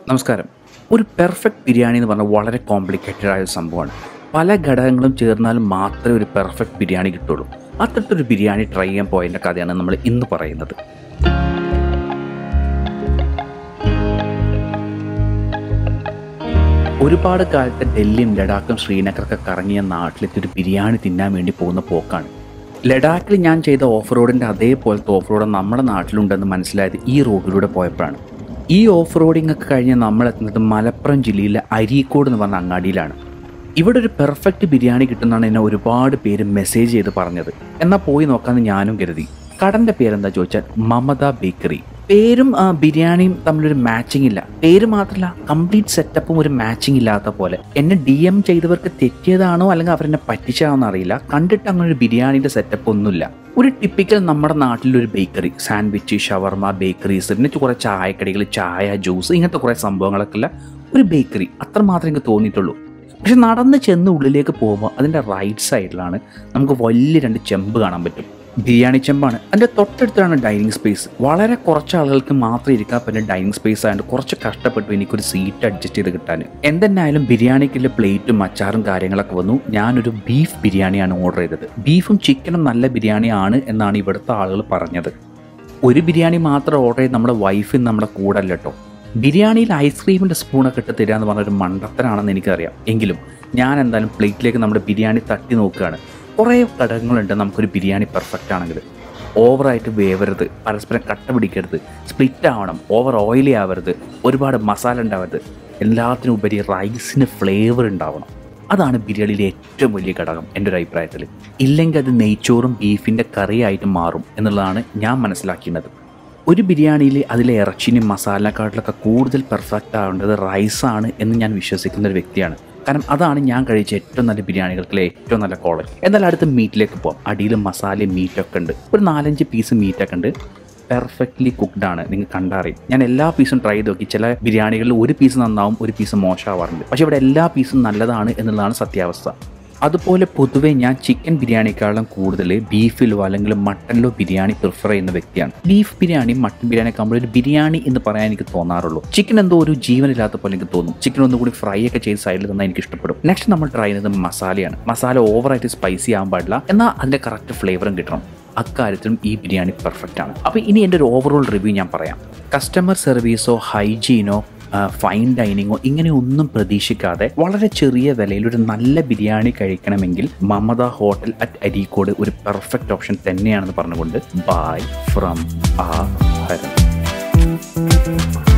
നമസ്കാരം ഒരു പെർഫെക്റ്റ് ബിരിയാണി എന്ന് പറഞ്ഞാൽ വളരെ കോംപ്ലിക്കേറ്റഡ് ആയ ഒരു സംഭവമാണ് പല ഘടകങ്ങളും ചേർന്നാലും മാത്രമേ ഒരു പെർഫെക്റ്റ് ബിരിയാണി കിട്ടുള്ളൂ അത്തരത്തിലൊരു ബിരിയാണി ട്രൈ ചെയ്യാൻ പോയതിൻ്റെ കഥയാണ് നമ്മൾ ഇന്ന് പറയുന്നത് ഒരുപാട് കാലത്തെ ഡൽഹിയും ലഡാക്കും ശ്രീനഗറൊക്കെ കറങ്ങിയ നാട്ടിലെത്തി ഒരു ബിരിയാണി തിന്നാൻ വേണ്ടി പോകുന്ന പോക്കാണ് ലഡാക്കിൽ ഞാൻ ചെയ്ത ഓഫ് റോഡിൻ്റെ അതേപോലത്തെ ഓഫ് റോഡ് നമ്മുടെ നാട്ടിലുണ്ടെന്ന് മനസ്സിലായത് ഈ റോഡിലൂടെ പോയപ്പോഴാണ് ഈ ഓഫ് റോഡിംഗ് ഒക്കെ കഴിഞ്ഞ് നമ്മൾ എത്തുന്നത് മലപ്പുറം ജില്ലയിലെ അരീക്കോട് എന്ന് പറഞ്ഞ അങ്ങാടിയിലാണ് ഇവിടെ ഒരു പെർഫെക്റ്റ് ബിരിയാണി കിട്ടുന്നതാണ് എന്നെ ഒരുപാട് പേര് മെസ്സേജ് ചെയ്ത് പറഞ്ഞത് എന്നാൽ പോയി നോക്കാമെന്ന് ഞാനും കരുതി കടൻ്റെ പേരെന്താ ചോദിച്ചാൽ മമത ബേക്കറി പേരും ആ, ബിരിയാണിയും തമ്മിലൊരു മാച്ചിങ് ഇല്ല പേര് മാത്രമല്ല കംപ്ലീറ്റ് സെറ്റപ്പും ഒരു മാച്ചിങ് ഇല്ലാത്ത പോലെ എന്നെ ഡി എം ചെയ്തവർക്ക് തെറ്റിയതാണോ അല്ലെങ്കിൽ അവരെന്നെ പറ്റിച്ചാണോ അറിയില്ല കണ്ടിട്ട് അങ്ങനെ ഒരു ബിരിയാണിയുടെ സെറ്റപ്പ് ഒന്നുമില്ല ഒരു ടിപ്പിക്കൽ നമ്മുടെ നാട്ടിലൊരു ബേക്കറി സാൻഡ്വിച്ച് ഷവർമ ബേക്കറീസ് പിന്നെ കുറേ ചായക്കടികൾ ചായ ജ്യൂസ് ഇങ്ങനത്തെ കുറേ സംഭവങ്ങളൊക്കെ ഉള്ള ഒരു ബേക്കറി അത്ര മാത്രമേ എനിക്ക് തോന്നിയിട്ടുള്ളൂ പക്ഷെ നടന്ന് ചെന്ന് ഉള്ളിലേക്ക് പോകുമ്പോൾ അതിൻ്റെ റൈറ്റ് സൈഡിലാണ് നമുക്ക് വലിയ രണ്ട് ചെമ്പ് കാണാൻ പറ്റും ബിരിയാണി ചെമ്പാണ് അതിൻ്റെ തൊട്ടടുത്താണ് ഡൈനിങ് സ്പേസ് വളരെ കുറച്ച് ആളുകൾക്ക് മാത്രം ഇരിക്കാൻ പറ്റുന്ന ഡൈനിങ് സ്പേസ് ആയതുകൊണ്ട് കുറച്ച് കഷ്ടപ്പെട്ടു എനിക്കൊരു സീറ്റ് അഡ്ജസ്റ്റ് ചെയ്ത് കിട്ടാൻ എന്തെന്നായാലും ബിരിയാണിക്കുള്ള പ്ലേറ്റും അച്ചാറും കാര്യങ്ങളൊക്കെ വന്നു ഞാനൊരു ബീഫ് ബിരിയാണിയാണ് ഓർഡർ ചെയ്തത് ബീഫും ചിക്കനും നല്ല ബിരിയാണിയാണ് എന്നാണ് ഇവിടുത്തെ ആളുകൾ പറഞ്ഞത് ഒരു ബിരിയാണി മാത്രം ഓർഡർ ചെയ്ത് നമ്മുടെ വൈഫ് ഇന്ന് നമ്മുടെ കൂടെ അല്ല കേട്ടോ ബിരിയാണിയിൽ ഐസ്ക്രീമിൻ്റെ സ്പൂണൊക്കെ ഇട്ട് തരിക എന്ന് പറഞ്ഞൊരു മണ്ടത്തരാണെന്ന് എനിക്കറിയാം എങ്കിലും ഞാൻ എന്തായാലും പ്ലേറ്റിലേക്ക് നമ്മുടെ ബിരിയാണി തട്ടി നോക്കുകയാണ് കുറേ ഘടകങ്ങളുണ്ട് നമുക്കൊരു ബിരിയാണി പെർഫെക്റ്റ് ആണെങ്കിൽ ഓവറായിട്ട് വേവരുത് പരസ്പരം കട്ട പിടിക്കരുത് സ്പ്ലിറ്റ് ആവണം ഓവർ ഓയിലി ആവരുത് ഒരുപാട് മസാല ഉണ്ടാവരുത് എല്ലാത്തിനും ഉപരി റൈസിന് ഫ്ലേവർ ഉണ്ടാവണം അതാണ് ബിരിയാണിയിലെ ഏറ്റവും വലിയ ഘടകം എൻ്റെ ഒരു അഭിപ്രായത്തിൽ ഇല്ലെങ്കിൽ അത് നെയ്ച്ചോറും ബീഫിൻ്റെ കറിയായിട്ട് മാറും എന്നുള്ളതാണ് ഞാൻ മനസ്സിലാക്കുന്നത് ഒരു ബിരിയാണിയിൽ അതിലെ ഇറച്ചിനും മസാലക്കാട്ടിലൊക്കെ കൂടുതൽ പെർഫെക്റ്റ് ആവേണ്ടത് റൈസാണ് എന്ന് ഞാൻ വിശ്വസിക്കുന്ന ഒരു വ്യക്തിയാണ് കാരണം അതാണ് ഞാൻ കഴിച്ച ഏറ്റവും നല്ല ബിരിയാണികൾക്കിലെ ഏറ്റവും നല്ല ക്വാളിറ്റി എന്നാൽ അടുത്ത മീറ്റിലേക്ക് പോകാം അടിയിൽ മസാലയും മീറ്റൊക്കെ ഉണ്ട് ഒരു നാലഞ്ച് പീസ് മീറ്റൊക്കെ ഉണ്ട് പെർഫെക്റ്റ്ലി കുക്ക്ഡ് ആണ് നിങ്ങൾ കണ്ടറിയും ഞാൻ എല്ലാ പീസും ട്രൈ ചെയ്ത് നോക്കി ചില ബിരിയാണികളിൽ ഒരു പീസ് നന്നാവും ഒരു പീസ് മോശമാവാറുണ്ട് പക്ഷേ ഇവിടെ എല്ലാ പീസും നല്ലതാണ് എന്നുള്ളതാണ് സത്യാവസ്ഥ അതുപോലെ പൊതുവേ ഞാൻ ചിക്കൻ ബിരിയാണിക്കാളും കൂടുതൽ ബീഫിലോ അല്ലെങ്കിൽ മട്ടനിലോ ബിരിയാണി പ്രിഫർ ചെയ്യുന്ന വ്യക്തിയാണ് ബീഫ് ബിരിയാണി മട്ടൻ ബിരിയാണി ആകുമ്പോൾ ഒരു ബിരിയാണി എന്ന് പറയാൻ എനിക്ക് തോന്നാറുള്ളൂ ചിക്കൻ എന്തോ ഒരു ജീവനില്ലാത്ത പോലെ എനിക്ക് തോന്നും ചിക്കൻ ഒന്നുകൂടി ഫ്രൈ ഒക്കെ ചെയ്ത് സൈഡിൽ തന്നാൽ എനിക്ക് ഇഷ്ടപ്പെടും നെക്സ്റ്റ് നമ്മൾ ട്രൈ ചെയ്യുന്നത് മസാലയാണ് മസാല ഓവറായിട്ട് സ്പൈസി ആകാൻ പാടില്ല എന്നാൽ അതിൻ്റെ കറക്റ്റ് ഫ്ലേവറും കിട്ടണം അക്കാര്യത്തിലും ഈ ബിരിയാണി പെർഫെക്റ്റ് ആണ് അപ്പോൾ ഇനി എൻ്റെ ഒരു ഓവറോൾ റിവ്യൂ ഞാൻ പറയാം കസ്റ്റമർ സർവീസോ ഹൈജീനോ ഫൈൻ ഡൈനിങ്ങോ ഇങ്ങനെ ഒന്നും പ്രതീക്ഷിക്കാതെ വളരെ ചെറിയ വിലയിൽ ഒരു നല്ല ബിരിയാണി കഴിക്കണമെങ്കിൽ മമത ഹോട്ടൽ അറ്റ് അരീക്കോട് ഒരു പെർഫെക്റ്റ് ഓപ്ഷൻ തന്നെയാണെന്ന് പറഞ്ഞുകൊണ്ട് ബൈ ഫ്രം ആ ഹരം